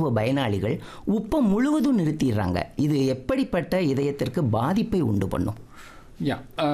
உணவு பயனாளிகள் உப்பை முழுவதும் நிறுத்திடுறாங்க இது எப்படிப்பட்ட இதயத்திற்கு பாதிப்பை உண்டு பண்ணும் யா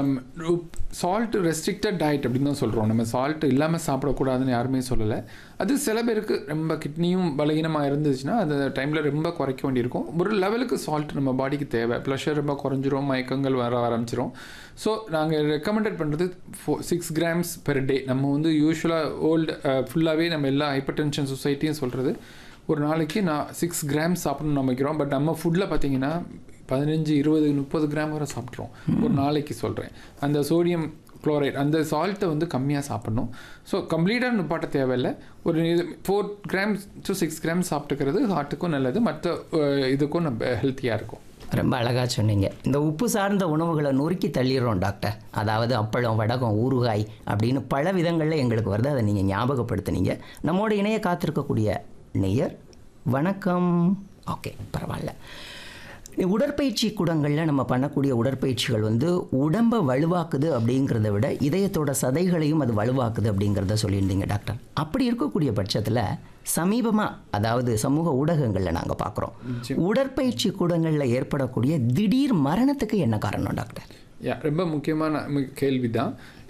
சால்ட் ரெஸ்ட்ரிக்டட் டயட் அப்படின்னு தான் சொல்கிறோம் நம்ம சால்ட் இல்லாமல் சாப்பிடக்கூடாதுன்னு யாருமே சொல்லலை அது சில பேருக்கு ரொம்ப கிட்னியும் பலகீனமாக இருந்துச்சுன்னா அந்த டைமில் ரொம்ப குறைக்க வேண்டியிருக்கும் ஒரு லெவலுக்கு சால்ட் நம்ம பாடிக்கு தேவை ப்ளஷர் ரொம்ப குறைஞ்சிரும் மயக்கங்கள் வர ஆரம்பிச்சிரும் ஸோ நாங்கள் ரெக்கமெண்டட் பண்ணுறது ஃபோ சிக்ஸ் கிராம்ஸ் பெர் டே நம்ம வந்து யூஸ்வலாக ஓல்டு ஃபுல்லாகவே நம்ம எல்லா ஹைப்பர் டென்ஷன் சொசைட்டியும் சொல்கிறது ஒரு நாளைக்கு நான் சிக்ஸ் கிராம்ஸ் சாப்பிடணும்னு நம்ம வைக்கிறோம் பட் நம்ம ஃபுட்டில் பார்த்தீங்கன்னா பதினஞ்சு இருபது முப்பது கிராம் வரை சாப்பிட்றோம் ஒரு நாளைக்கு சொல்கிறேன் அந்த சோடியம் குளோரைட் அந்த சால்ட்டை வந்து கம்மியாக சாப்பிடணும் ஸோ கம்ப்ளீட்டாக நிப்பாட்ட தேவையில்லை ஒரு four grams to six grams சாப்பிட்டுக்கிறது ஹார்ட்டுக்கும் நல்லது மற்ற அஹ், இதுக்கும் நம்ம ஹெல்த்தியாக இருக்கும் ரொம்ப அழகாக சொன்னீங்க இந்த உப்பு சார்ந்த உணவுகளை நொறுக்கி தள்ளிடுறோம் டாக்டர் அதாவது அப்பளம் வடகம் ஊறுகாய் அப்படின்னு பல விதங்களில் எங்களுக்கு வருது அதை நீங்கள் ஞாபகப்படுத்துனீங்க நம்மோட இணைய காத்திருக்கக்கூடிய நேயர் வணக்கம் ஓகே பரவாயில்ல உடற்பயிற்சி கூடங்களில் நம்ம பண்ணக்கூடிய உடற்பயிற்சிகள் வந்து உடம்பை வலுவாக்குது அப்படிங்கிறத விட இதயத்தோட சதைகளையும் அது வலுவாக்குது அப்படிங்கிறத சொல்லியிருந்தீங்க டாக்டர் அப்படி இருக்கக்கூடிய பட்சத்தில் சமீபமாக அதாவது சமூக ஊடகங்களில் நாங்கள் பார்க்குறோம் உடற்பயிற்சி கூடங்களில் ஏற்படக்கூடிய திடீர் மரணத்துக்கு என்ன காரணம் டாக்டர் யா ரொம்ப முக்கியமான மு- கேள்வி தான்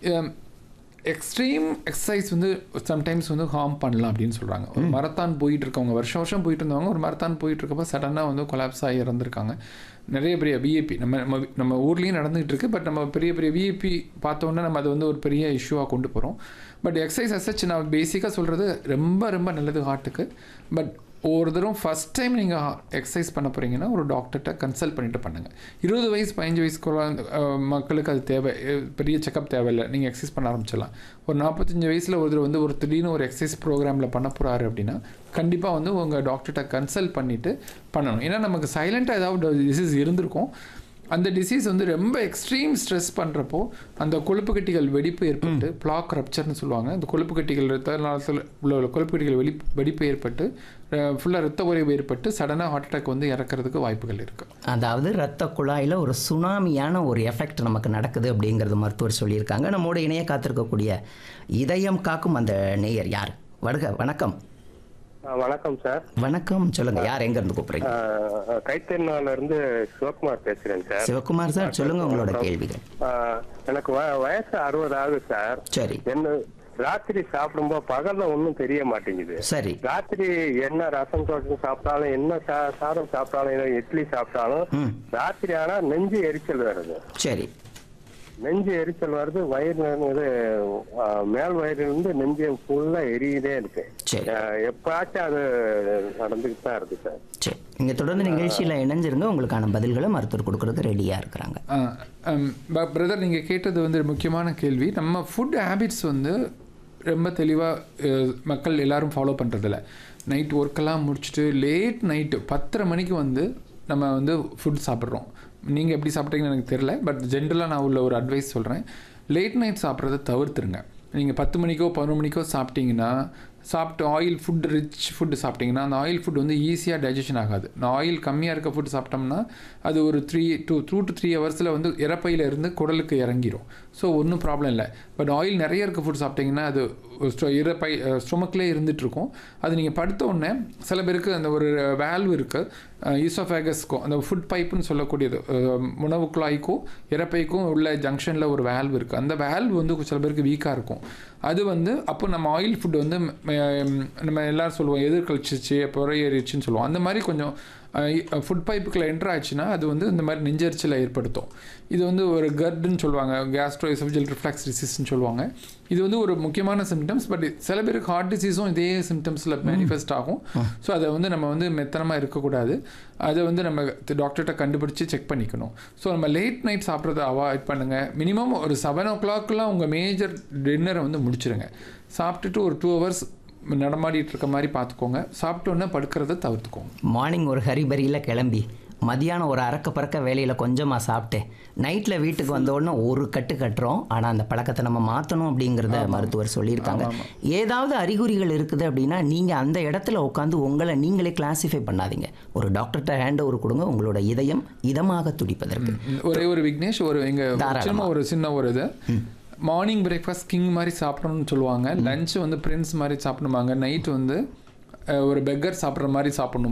எக்ஸ்ட்ரீம் எக்ஸசைஸ் வந்து சம்டைம்ஸ் வந்து ஹார்ம் பண்ணலாம் அப்படின்னு சொல்கிறாங்க ஒரு மரத்தான் போயிட்டு இருக்கவங்க வருஷம் வருஷம் போயிட்டு இருந்தவங்க ஒரு மரத்தான் போயிட்டு இருக்கப்ப சடனாக வந்து கொலாப்ஸ் ஆகி இறந்துருக்காங்க நிறைய பெரிய விஐபி நம்ம நம்ம நம்ம ஊர்லேயும் நடந்துகிட்டு இருக்கு பட் நம்ம பெரிய பெரிய விஐபி பார்த்தோன்னே நம்ம அதை வந்து ஒரு பெரிய இஷ்யூவாக கொண்டு போகிறோம் பட் எக்ஸசைஸ் அசச் நான் பேசிக்காக சொல்கிறது ரொம்ப ரொம்ப நல்லது ஹார்ட்டுக்கு பட் ஒரு தடவை ஃபஸ்ட் டைம் நீங்கள் எக்ஸசைஸ் பண்ண போகிறீங்கன்னா ஒரு டாக்டர்கிட்ட கன்சல்ட் பண்ணிட்டு பண்ணுங்கள் இருபது வயசு பதினஞ்சு வயசு குழந்தை அஹ், மக்களுக்கு அது தேவை அஹ், பெரிய செக்கப் தேவையில்லை நீங்கள் எக்ஸசைஸ் பண்ண ஆரம்பிச்சிடலாம் ஒரு நாற்பத்தஞ்சு வயசில் ஒருத்தர் வந்து ஒரு திடீர்னு ஒரு எக்ஸசைஸ் ப்ரோக்ராமில் பண்ண போகிறாரு அப்படின்னா கண்டிப்பாக வந்து உங்கள் டாக்டர்கிட்ட கன்சல்ட் பண்ணிவிட்டு பண்ணணும் ஏன்னா நமக்கு சைலண்ட்டாக ஏதாவது டிசீஸ் இருந்திருக்கும் அந்த டிசீஸ் வந்து ரொம்ப எக்ஸ்ட்ரீம் ஸ்ட்ரெஸ் பண்ணுறப்போ அந்த கொழுப்பு கட்டிகள் வெடிப்பு ஏற்பட்டு பிளாக் ரப்சர்னு சொல்லுவாங்க அந்த கொழுப்பு கட்டிகள் ரத்த நாளத்தில் உள்ள கொழுப்பு கட்டிகள் வெடி வெடிப்பு ஏற்பட்டு ஃபுல்லாக ரத்த உறைவு ஏற்பட்டு சடனாக ஹார்ட் அட்டாக் வந்து இறக்கிறதுக்கு வாய்ப்புகள் இருக்குது அதாவது இரத்த குழாயில் ஒரு சுனாமியான ஒரு எஃபெக்ட் நமக்கு நடக்குது அப்படிங்கிறது மருத்துவர் சொல்லியிருக்காங்க நம்மோட இணைய காத்திருக்கக்கூடிய இதயம் காக்கும் அந்த நேயர் யார் வணக்க வணக்கம் ஆ, வணக்கம் சார் வணக்கம் சொல்லுங்க யார் எங்க இருந்து கூப்பிடுறீங்க கைத்தறினால இருந்து சிவகுமார் பேசுறேன் சார் சிவகுமார் சார் சொல்லுங்க உங்களோட கேள்விகள் ஆ, எனக்கு வ- வயசு அறுபது ஆகுது சார் சரி என்ன ராத்திரி சாப்பிடும்போது பகல்ல ஒன்றும் தெரிய மாட்டேங்குது சரி ராத்திரி என்ன ரசம் தோட்டம் சாப்பிட்டாலும் என்ன சா- சாதம் சாப்பிட்டாலும் இல்லை இட்லி சாப்பிட்டாலும் ம் ராத்திரி ஆனா நெஞ்சு எரிச்சல் வருது சரி நெஞ்சு எரிச்சல் வருது வயிறு இது ஆ, மேல் வயிறுல இருந்து நெஞ்சு ஃபுல்லா எரியுதே இருக்கு சரி ஆ, எப்பாச்சும் அது நடந்துகிட்டு தான் இருக்கு சார் சரி நீங்கள் தொடர்ந்து நிகழ்ச்சியில் இணைஞ்சிருங்க உங்களுக்கான பதில்களை மருத்துவர் கொடுக்கறதுக்கு ரெடியாக இருக்கிறாங்க பிரதர் நீங்கள் கேட்டது வந்து முக்கியமான கேள்வி நம்ம ஃபுட் ஹேபிட்ஸ் வந்து ரொம்ப தெளிவாக மக்கள் எல்லாரும் ஃபாலோ பண்ணுறதில்ல நைட் ஒர்க்கெல்லாம் முடிச்சுட்டு லேட் நைட்டு பத்தரை மணிக்கு வந்து நம்ம வந்து ஃபுட் சாப்பிட்றோம் நீங்கள் எப்படி சாப்பிட்றீங்கன்னு எனக்கு தெரில பட் ஜென்ரலாக நான் உள்ள ஒரு அட்வைஸ் சொல்கிறேன் லேட் நைட் சாப்பிட்றத தவிர்த்துருங்க நீங்கள் பத்து மணிக்கோ பதினொரு மணிக்கோ சாப்பிட்டீங்கன்னா சாப்பிட்டு ஆயில் ஃபுட் ரிச் ஃபுட்டு சாப்பிட்டீங்கன்னா அந்த ஆயில் ஃபுட் வந்து ஈஸியாக டைஜஷன் ஆகாது நான் ஆயில் கம்மியாக இருக்க ஃபுட் சாப்பிட்டோம்னா அது ஒரு three two two to three ஹவர்ஸில் வந்து இறப்பையில இருந்து குடலுக்கு இறங்கிரும் ஸோ ஒன்றும் ப்ராப்ளம் இல்லை பட் ஆயில் நிறைய இருக்க ஃபுட் சாப்பிட்டீங்கன்னா அது ஸ்டொ- இறப்பை ஸ்டொமக்லேயே இருந்துட்டு இருக்கும் அது நீங்கள் படுத்த உடனே சில பேருக்கு அந்த ஒரு வேல்வ் இருக்குது ஈசோஃபேகஸ்க்கும் அந்த ஃபுட் பைப்புன்னு சொல்லக்கூடியது அஹ், உணவு குழாய்க்கும் இறப்பைக்கும் உள்ள ஜங்ஷனில் ஒரு வேல்வ் இருக்குது அந்த வேல்வ் வந்து சில பேருக்கு வீக்காக இருக்கும் அது வந்து அப்போ நம்ம ஆயில் ஃபுட் வந்து ம், நம்ம எல்லாரும் சொல்லுவோம் எதிர்கழிச்சிச்சு அப்போ ஏறிச்சுன்னு சொல்லுவோம் அந்த மாதிரி கொஞ்சம் ஃபுட் பைப்புக்குள்ள என்டர் ஆச்சுன்னா அது வந்து இந்த மாதிரி நெஞ்சரிச்சலை ஏற்படுத்தும் இது வந்து ஒரு கர்டுன்னு சொல்லுவாங்க கேஸ்ட்ரோ எசோஃபிஜியல் ரிஃப்ளெக்ஸ் டிசீஸ்னு சொல்லுவாங்க இது வந்து ஒரு முக்கியமான சிம்டம்ஸ் பட் சில பேருக்கு ஹார்ட் டிசீஸும் இதே சிம்டம்ஸில் மேனிஃபெஸ்ட் ஆகும் ஸோ அதை வந்து நம்ம வந்து மெத்தனமாக இருக்கக்கூடாது அதை வந்து நம்ம டாக்டர்கிட்ட கண்டுபிடிச்சு செக் பண்ணிக்கணும் ஸோ நம்ம லேட் நைட் சாப்பிட்றத அவாய்ட் பண்ணுங்கள் மினிமம் ஒரு செவன் ஓ கிளாக்லாம் உங்கள் மேஜர் டின்னரை வந்து முடிச்சிருங்க சாப்பிட்டுட்டு ஒரு டூ ஹவர்ஸ் நடமாடிட்டு இருக்க மாதிரி பார்த்துக்கோங்க சாப்பிட்டோன்னே படுக்கிறத தவிர்த்துக்கோங்க மார்னிங் ஒரு ஹரிபரியில் கிளம்பி மதியானம் ஒரு அறக்க பறக்க வேலையில் கொஞ்சமாக சாப்பிட்டு நைட்டில் வீட்டுக்கு வந்த உடனே ஒரு கட்டு கட்டுறோம் ஆனால் அந்த பழக்கத்தை நம்ம மாற்றணும் அப்படிங்கிறத மருத்துவர் சொல்லியிருக்காங்க ஏதாவது அறிகுறிகள் இருக்குது அப்படின்னா நீங்கள் அந்த இடத்துல உட்காந்து உங்களை நீங்களே கிளாஸிஃபை பண்ணாதீங்க ஒரு டாக்டர்கிட்ட ஹேண்ட் ஓவர் கொடுங்க உங்களோட இதயம் இதமாக துடிப்பதற்கு ஒரே ஒரு விக்னேஷ் ஒரு எங்க தாராளமா. சின்ன ஒரு சின்ன ஒரு இது மார்னிங் பிரேக்ஃபாஸ்ட் கிங் மாதிரி சாப்பிடணும்னு சொல்லுவாங்க லஞ்ச் வந்து பிரின்ஸ் மாதிரி சாப்பிடுவாங்க நைட் வந்து அஹ், ஒரு பெக்கர் சாப்பிட்ற மாதிரி சாப்பிடணும்